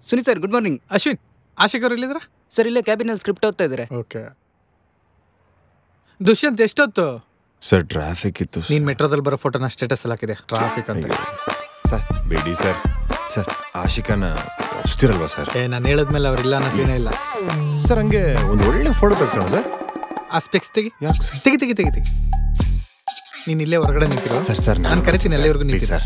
Suni sir good morning Ashwin Ashiq ಅವ್ರು ಇಲ್ಲಿದ್ರ sir ಇಲ್ಲೇ ಕ್ಯಾಬಿನಲ್ಲಿ ಸ್ಕ್ರಿಪ್ಟ್ ಓದ್ತಾ ಇದ್ದಾರೆ ಓಕೆ ದುಷ್ಯಂತ್ ಎಷ್ಟೊತ್ತು ಸರ್ ಟ್ರಾಫಿಕ್ ಇತ್ತು sir. ನೀನ್ ಮೆಟ್ರೋದಲ್ಲಿ ಬರೋ ಫೋಟೋನ ಸ್ಟೇಟಸ್ ಅಲ್ಲಿ ಹಾಕಿದೆ ಟ್ರಾಫಿಕ್ ಅಂತ ಅಯ್ಯೋ. ಸರ್ ಬಿಡಿ ಸರ್ ಸರ್ ಆಶಿಕನ ಒಪ್ಸ್ತಿರಲ್ವಾ ಸರ್ ಏ ನಾನು ಹೇಳದ್ಮೇಲೆ ಅವ್ರಿಲ್ಲ ಅನ್ನೋ ಸೀನೇ ಇಲ್ಲ ಸರ್ ಹಂಗೆ ಒಂದು ಒಳ್ಳೆ ಫೋಟೋ ತೆಗ್ಸೋಣ ಸರ್ ಆ ಸ್ಪೆಕ್ಸ್ ತೆಗಿ ಯಾಕೆ ಸರ್ ತೆಗಿ ತೆಗಿ ತೆಗಿ ತೆಗಿ ನೀನ್ ಇಲ್ಲೇ ಹೊರಗಡೆ ನಿಂತಿರೋ ಸರ್ ಸರ್ ನಾನು ಕರಿತೀನಿ ಅಲ್ಲಿವರೆಗೂ ಪ್ಲೀಸ್ ನಿಂತಿರ ಸರ್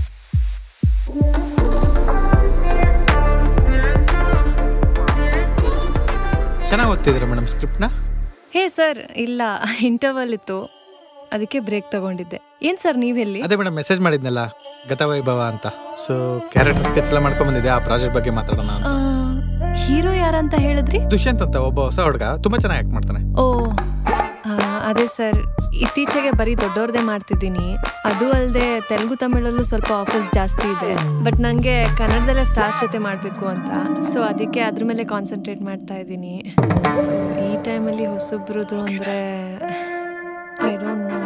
ಚೆನ್ನಾಗಿ ಓದ್ತಿದ್ದೀರಾ ಮೇಡಮ್ ಸ್ಕ್ರಿಪ್ಟ್ನ ಹೇ ಸರ್ ಇಲ್ಲ ಇಂಟರ್ವಲ್ ಇತ್ತು ಅದಕ್ಕೆ ಬ್ರೇಕ್ ತಗೊಂಡಿದ್ದೆ ಏನ್ ಸರ್ ನೀವೆಲ್ಲಿ ಅದೇ ಮೇಡಮ್ ಮೆಸೇಜ್ ಮಾಡಿದ್ನಲ್ಲ ಗತವೈಭವ ಅಂತ ಸೊ ಕ್ಯಾರೆಕ್ಟರ್ ಸ್ಕೆಚ್ ಎಲ್ಲ ಮಾಡ್ಕೊಂಡ್ ಬಂದಿದ್ದೆ ಆ ಪ್ರಾಜೆಕ್ಟ್ ಬಗ್ಗೆ ಮಾತಾಡೋಣ ಅಂತ ಹೀರೋ ಯಾರಂತ ಹೇಳಿದ್ರಿ ದುಷ್ಯಂತ್ ಅಂತ ಒಬ್ಬ ಹೊಸ ಹುಡುಗ ತುಂಬಾ ಚೆನ್ನಾಗಿ ಆಕ್ಟ್ ಮಾಡ್ತಾನೆ ಓ ಆ, ಅದೇ ಸರ್ ಇತ್ತೀಚೆಗೆ ಬರೀ ದೊಡ್ಡವ್ರದೇ ಮಾಡ್ತಿದ್ದೀನಿ ಅದು ಅಲ್ಲದೆ ತೆಲುಗು ತಮಿಳಲ್ಲೂ ಸ್ವಲ್ಪ ಆಫರ್ಸ್ ಜಾಸ್ತಿ ಇದೆ ಬಟ್ ನನಗೆ ಕನ್ನಡದಲ್ಲೇ ಸ್ಟಾರ್ ಜೊತೆ ಮಾಡಬೇಕು ಅಂತ ಸೊ ಅದಕ್ಕೆ ಅದ್ರ ಮೇಲೆ ಕಾನ್ಸಂಟ್ರೇಟ್ ಮಾಡ್ತಾ ಇದ್ದೀನಿ ಸೊ ಈ ಟೈಮಲ್ಲಿ ಹೊಸಬ್ರದ್ದು ಅಂದರೆ I don't know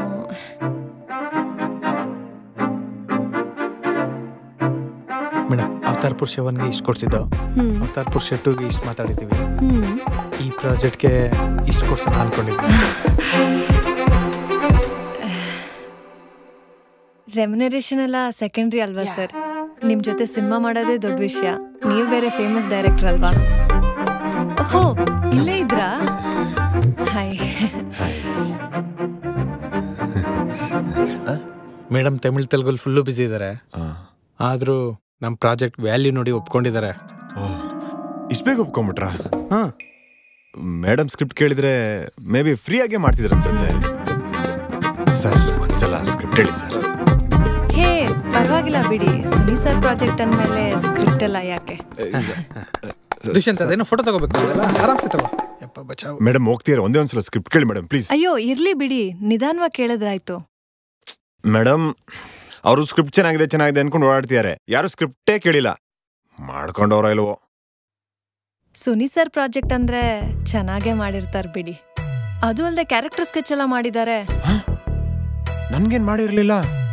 madam Avatar Purusha ಒನ್ಗೆ ಇಷ್ಟು ಕೊಡ್ಸಿದ್ದು ಹ್ಮ್ ಅವತಾರ್ ಪುರುಷ ಟೂಗೆ ಇಷ್ಟು ಮಾತಾಡಿದ್ದೀವಿ ಹ್ಮ್ ಈ ಪ್ರಾಜೆಕ್ಟ್ಗೆ ಇಷ್ಟು ಕೊಡ್ಸೋಣ ಅನ್ಕೊಂಡಿದ್ವಿ ರೆಮ್ಯುನರೇಷನ್ ಎಲ್ಲ ಸೆಕೆಂಡ್ರಿ ಅಲ್ವಾ ಸರ್ ನಿಮ್ ಜೊತೆ ಸಿನಿಮಾ ಮಾಡೋದೇ ದೊಡ್ಡ ವಿಷಯ ನೀವು ಬೇರೆ ಫೇಮಸ್ ಡೈರೆಕ್ಟರ್ ಅಲ್ವಾ ಓಹೋ ಇಲ್ಲೇ ಇದ್ರಾ ಹಾಯ್ ಮೇಡಮ್ ತಮಿಳ್ ತೆಲುಗಲ್ಲಿ ಫುಲ್ಲು ಬಿಸಿ ಇದ್ದಾರೆ ಆದರೂ ನಮ್ಮ ಪ್ರಾಜೆಕ್ಟ್ ವ್ಯಾಲ್ಯೂ ನೋಡಿ ಒಪ್ಕೊಂಡಿದ್ದಾರೆ ಇಷ್ಟು ಬೇಗ ಒಪ್ಕೊಂಬಿಟ್ರಾ ಹಾಂ ಮೇಡಮ್ ಸ್ಕ್ರಿಪ್ಟ್ ಕೇಳಿದ್ರೆ ಮೇ ಬಿ ಫ್ರೀ ಆಗೇ ಮಾಡ್ತಿದ್ರು ಅನ್ಸುತ್ತೆ ಸರ್ ಒಂದ್ಸಲ ಸ್ಕ್ರಿಪ್ಟ್ ಹೇಳಿ ಸರ್ ಹೇ ಪರವಾಗಿಲ್ಲ ಬಿಡಿ ಸುನಿ ಸರ್ ಪ್ರಾಜೆಕ್ಟ್ ಅಂದಮೇಲೆ ಸ್ಕ್ರಿಪ್ಟ್ ಎಲ್ಲ ಯಾಕೆ ದುಷ್ಯಂತ್ ಅದೇನೋ ಫೋಟೋ ತಗೋಬೇಕು ಅಂದಲ್ಲ ಆರಾಮ್ಸೆ ತಗೋ ಯಪ್ಪ ಬಚಾವ್ ಮೇಡಮ್ ಹೋಗ್ತೀರಾ ಒಂದೇ ಒಂದ್ಸಲ ಸ್ಕ್ರಿಪ್ಟ್ ಕೇಳಿ ಮೇಡಮ್ ಪ್ಲೀಸ್ ಅಯ್ಯೋ ಇರ್ಲಿ ಬಿಡಿ ನಿಧಾನವಾಗಿ ಕೇಳಿದ್ರಾಯ್ತು ಮೇಡಮ್ ಅವರು ಸ್ಕ್ರಿಪ್ಟ್ ಚೆನ್ನಾಗಿದೆ ಚೆನ್ನಾಗಿದೆ ಅನ್ಕೊಂಡು ಓಡಾಡ್ತಿದ್ದಾರೆ ಯಾರು ಸ್ಕ್ರಿಪ್ಟೇ ಕೇಳಿಲ್ಲ ಮಾಡ್ಕೊಂಡವ್ರ ಇಲ್ವೋ ಸುನಿ ಸರ್ ಪ್ರಾಜೆಕ್ಟ್ ಅಂದ್ರೆ ಚೆನ್ನಾಗೇ ಮಾಡಿರ್ತಾರೆ ಬಿಡಿ ಅದು ಅಲ್ಲದೆ ಕ್ಯಾರೆಕ್ಟರ್ ಸ್ಕೆಚ್ ಎಲ್ಲ ಮಾಡಿದ್ದಾರೆ ನನ್ಗೇನ್ ಮಾಡಿರ್ಲಿಲ್ಲ